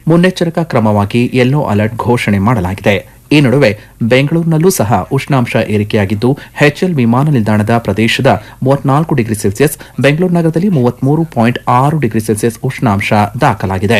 ಮುನ್ನೆಚ್ಚರಿಕಾ ಕ್ರಮವಾಗಿ yellow alert ಘೋಷಣೆ ಮಾಡಲಾಗಿದೆ ಈ ನಡುವೆ ಬೆಂಗಳೂರಿನಲ್ಲೂ ಸಹ ಉಷ್ಣಾಂಶ ಏರಿಕೆಯಾಗಿದ್ದು ಎಚ್ಎಲ್ ವಿಮಾನ ನಿಲ್ದಾಣದ ಪ್ರದೇಶದ ಮೂವತ್ನಾಲ್ಕು ಡಿಗ್ರಿ ಸೆಲ್ಸಿಯಸ್ ಬೆಂಗಳೂರು ನಗರದಲ್ಲಿ ಮೂವತ್ಮೂರು ಪಾಯಿಂಟ್ ಆರು ಡಿಗ್ರಿ ಸೆಲ್ಸಿಯಸ್ ಉಷ್ಣಾಂಶ ದಾಖಲಾಗಿದೆ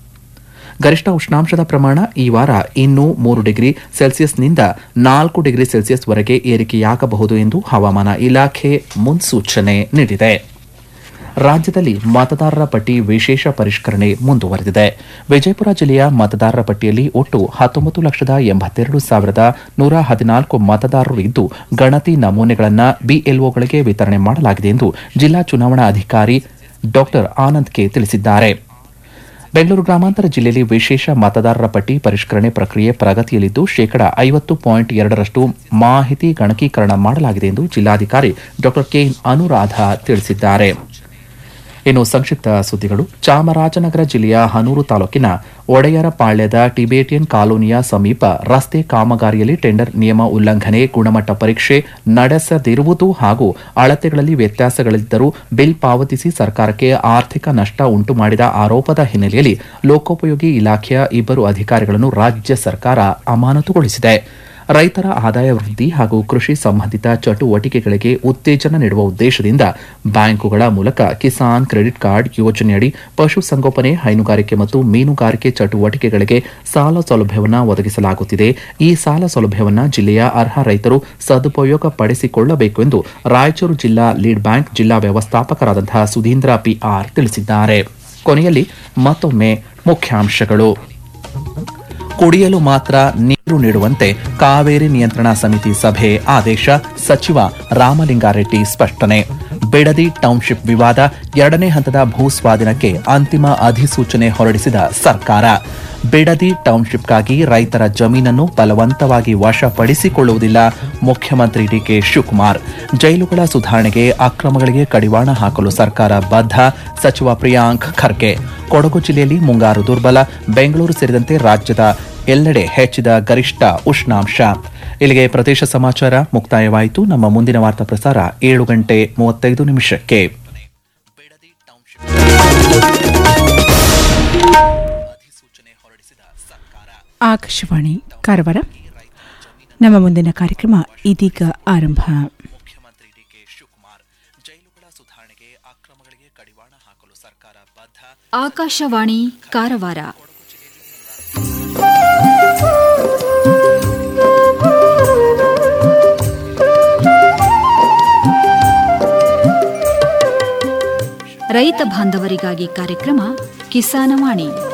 ಗರಿಷ್ಠ ಉಷ್ಣಾಂಶದ ಪ್ರಮಾಣ ಈ ವಾರ ಇನ್ನೂ ಮೂರು ಡಿಗ್ರಿ ಸೆಲ್ಸಿಯಸ್ನಿಂದ ನಾಲ್ಕು ಡಿಗ್ರಿ ಸೆಲ್ಸಿಯಸ್ ವರೆಗೆ ಏರಿಕೆಯಾಗಬಹುದು ಎಂದು ಹವಾಮಾನ ಇಲಾಖೆ ಮುನ್ಸೂಚನೆ ನೀಡಿದೆ ರಾಜ್ಯದಲ್ಲಿ ಮತದಾರರ ಪಟ್ಟಿ ವಿಶೇಷ ಪರಿಷ್ಕರಣೆ ಮುಂದುವರೆದಿದೆ ವಿಜಯಪುರ ಜಿಲ್ಲೆಯ ಮತದಾರರ ಪಟ್ಟಿಯಲ್ಲಿ ಒಟ್ಟು ಹತ್ತೊಂಬತ್ತು ಲಕ್ಷದ ಎಂಬತ್ತೆರಡು ಸಾವಿರದ ನೂರ ಹದಿನಾಲ್ಕು ಮತದಾರರು ಇದ್ದು ಗಣತಿ ನಮೂನೆಗಳನ್ನು ಬಿಎಲ್ಒಗಳಿಗೆ ವಿತರಣೆ ಮಾಡಲಾಗಿದೆ ಎಂದು ಜಿಲ್ಲಾ ಚುನಾವಣಾ ಅಧಿಕಾರಿ ಡಾ ಆನಂದ್ ಕೆ ತಿಳಿಸಿದ್ದಾರೆ ಬೆಂಗಳೂರು ಗ್ರಾಮಾಂತರ ಜಿಲ್ಲೆಯಲ್ಲಿ ವಿಶೇಷ ಮತದಾರರ ಪಟ್ಟಿ ಪರಿಷ್ಕರಣೆ ಪ್ರಕ್ರಿಯೆ ಪ್ರಗತಿಯಲ್ಲಿದ್ದು ಶೇಕಡ ಐವತ್ತು ಪಾಯಿಂಟ್ ಎರಡರಷ್ಟು ಮಾಹಿತಿ ಗಣಕೀಕರಣ ಮಾಡಲಾಗಿದೆ ಎಂದು ಜಿಲ್ಲಾಧಿಕಾರಿ ಡಾ ಕೆ ಅನುರಾಧ ತಿಳಿಸಿದ್ದಾರೆ ಇನ್ನು ಸಂಕ್ಷಿಪ್ತ ಸುದ್ದಿಗಳು ಚಾಮರಾಜನಗರ ಜಿಲ್ಲೆಯ ಹನೂರು ತಾಲೂಕಿನ ಒಡೆಯರಪಾಳ್ಯದ ಟಿಬೇಟಿಯನ್ ಕಾಲೋನಿಯ ಸಮೀಪ ರಸ್ತೆ ಕಾಮಗಾರಿಯಲ್ಲಿ ಟೆಂಡರ್ ನಿಯಮ ಉಲ್ಲಂಘನೆ ಗುಣಮಟ್ಟ ಪರೀಕ್ಷೆ ನಡೆಸದಿರುವುದು ಹಾಗೂ ಅಳತೆಗಳಲ್ಲಿ ವ್ಯತ್ಯಾಸಗಳಿದ್ದರೂ ಬಿಲ್ ಪಾವತಿಸಿ ಸರ್ಕಾರಕ್ಕೆ ಆರ್ಥಿಕ ನಷ್ಟ ಉಂಟು ಮಾಡಿದ ಆರೋಪದ ಹಿನ್ನೆಲೆಯಲ್ಲಿ ಲೋಕೋಪಯೋಗಿ ಇಲಾಖೆಯ ಇಬ್ಬರು ಅಧಿಕಾರಿಗಳನ್ನು ರಾಜ್ಯ ಸರ್ಕಾರ ಅಮಾನತುಗೊಳಿಸಿದೆ ರೈತರ ಆದಾಯ ವೃದ್ಧಿ ಹಾಗೂ ಕೃಷಿ ಸಂಬಂಧಿತ ಚಟುವಟಿಕೆಗಳಿಗೆ ಉತ್ತೇಜನ ನೀಡುವ ಉದ್ದೇಶದಿಂದ ಬ್ಯಾಂಕುಗಳ ಮೂಲಕ ಕಿಸಾನ್ ಕ್ರೆಡಿಟ್ ಕಾರ್ಡ್ ಯೋಜನೆಯಡಿ ಪಶುಸಂಗೋಪನೆ ಹೈನುಗಾರಿಕೆ ಮತ್ತು ಮೀನುಗಾರಿಕೆ ಚಟುವಟಿಕೆಗಳಿಗೆ ಸಾಲ ಸೌಲಭ್ಯವನ್ನು ಒದಗಿಸಲಾಗುತ್ತಿದೆ ಈ ಸಾಲ ಸೌಲಭ್ಯವನ್ನು ಜಿಲ್ಲೆಯ ಅರ್ಹ ರೈತರು ಸದುಪಯೋಗ ಪಡಿಸಿಕೊಳ್ಳಬೇಕು ಎಂದು ರಾಯಚೂರು ಜಿಲ್ಲಾ ಲೀಡ್ ಬ್ಯಾಂಕ್ ಜಿಲ್ಲಾ ವ್ಯವಸ್ಥಾಪಕರಾದಂತಹ ಸುಧೀಂದ್ರ ಪಿಆರ್ ತಿಳಿಸಿದ್ದಾರೆ ಕೊನೆಯಲ್ಲಿ ಮತ್ತೊಮ್ಮೆ ಮುಖ್ಯಾಂಶಗಳು ಕುಡಿಯಲು ಮಾತ್ರ ನೀರು ನೀಡುವಂತೆ ಕಾವೇರಿ ನಿಯಂತ್ರಣಾ ಸಮಿತಿ ಸಭೆ ಆದೇಶ ಸಚಿವ ರಾಮಲಿಂಗಾರೆಡ್ಡಿ ಸ್ಪಷ್ಟನೆ ಬಿಡದಿ ಟೌನ್ಶಿಪ್ ವಿವಾದ ಎರಡನೇ ಹಂತದ ಭೂಸ್ವಾಧೀನಕ್ಕೆ ಅಂತಿಮ ಅಧಿಸೂಚನೆ ಹೊರಡಿಸಿದ ಸರ್ಕಾರ ಬಿಡದಿ ಟೌನ್ಶಿಪ್ಗಾಗಿ ರೈತರ ಜಮೀನನ್ನು ಬಲವಂತವಾಗಿ ವಶಪಡಿಸಿಕೊಳ್ಳುವುದಿಲ್ಲ ಮುಖ್ಯಮಂತ್ರಿ ಡಿಕೆ ಶಿವಕುಮಾರ್ ಜೈಲುಗಳ ಸುಧಾರಣೆಗೆ ಅಕ್ರಮಗಳಿಗೆ ಕಡಿವಾಣ ಹಾಕಲು ಸರ್ಕಾರ ಬದ್ಧ ಸಚಿವ ಪ್ರಿಯಾಂಕ್ ಖರ್ಗೆ ಕೊಡಗು ಜಿಲ್ಲೆಯಲ್ಲಿ ಮುಂಗಾರು ದುರ್ಬಲ ಬೆಂಗಳೂರು ಸೇರಿದಂತೆ ರಾಜ್ಯದ ಎಲ್ಲೆಡೆ ಹೆಚ್ಚಿದ ಗರಿಷ್ಠ ಉಷ್ಣಾಂಶ ಇಲ್ಲಿಗೆ ಪ್ರದೇಶ ಸಮಾಚಾರ ಮುಕ್ತಾಯವಾಯಿತು ನಮ್ಮ ಮುಂದಿನ ವಾರ್ತಾ ಪ್ರಸಾರ ಏಳು ಗಂಟೆ ಮೂವತ್ತೈದು ನಿಮಿಷಕ್ಕೆ ಆಕಾಶವಾಣಿ ಕಾರವಾರ ನಮ್ಮ ಮುಂದಿನ ಕಾರ್ಯಕ್ರಮ ಇದೀಗ ಆರಂಭ ಮುಖ್ಯಮಂತ್ರಿ ಡಿಕೆ ಶಿವಕುಮಾರ್ ಜೈಲುಗಳ ಸುಧಾರಣೆಗೆ ಅಕ್ರಮಗಳಿಗೆ ಕಡಿವಾಣ ಹಾಕಲು ಸರ್ಕಾರ ಬದ್ಧ ಆಕಾಶವಾಣಿ ಕಾರವಾರ ರೈತ ಬಾಂಧವರಿಗಾಗಿ ಕಾರ್ಯಕ್ರಮ ಕಿಸಾನವಾಣಿ